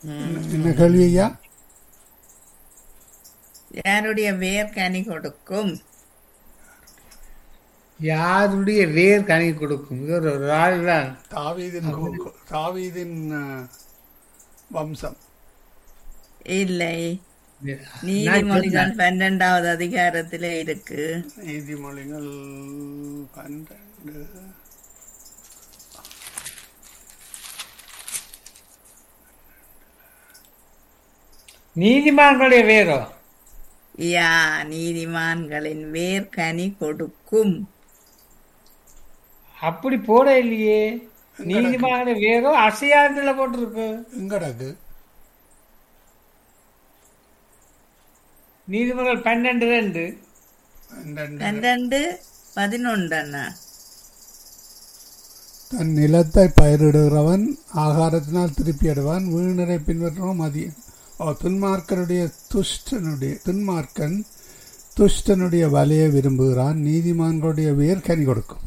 என்ன கேள்வி ஐயா யாருடைய வேர் கனி கொடுக்கும் யாருடைய வேர் கனி கொடுக்கும் இது ஒரு ஒரு ஆள் தான் தாவீதின் கு- கு- தாவீதின் அஹ், வம்சம் இல்லை நீதிமொழிகள் பன்னெண்டாவது அதிகாரத்திலே இருக்கு நீதிமொழிகள் பன்னெண்டு நீதிமான்களுடைய வேரோ யா நீதிமான்களின் வேர் கனி கொடுக்கும் அப்படி போட இல்லையே நீதிமான்களுடைய வேரோ அசையாதுல போட்டிருக்கு எங்கடக்கு நீதிமன்றம் பன்னெண்டு ரெண்டு பன்னெண்டு பன்னெண்டு பதினொன்று அண்ணா தன் நிலத்தை பயிரிடுகிறவன் ஆகாரத்தினால் திருப்பி அடைவான் வீணரை பின்பற்றவும் மதிய ஓ துன்மார்க்கனுடைய துஷ்டனுடைய துன்மார்க்கன் துஷ்டனுடைய வலையை விரும்புகிறான் நீதிமான்களுடைய வேர் கனி கொடுக்கும்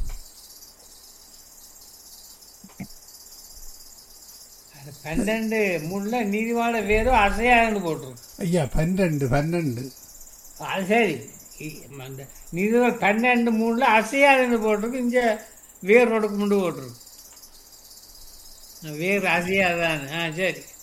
அது பன்னெண்டு முள்ள நீதிமான வேரோ அசையாதுன்னு போட்டிருக்கு ஐயா பன்னெண்டு பன்னெண்டு அது சரி இ- அந்த நீதிமன்றம் பன்னெண்டு மூணுல அசையாதுன்னு போட்டிருக்கு இங்க வேர் கொடுக்கும்னு போட்டிருக்கு வேர் அசையாதான் ஆ சரி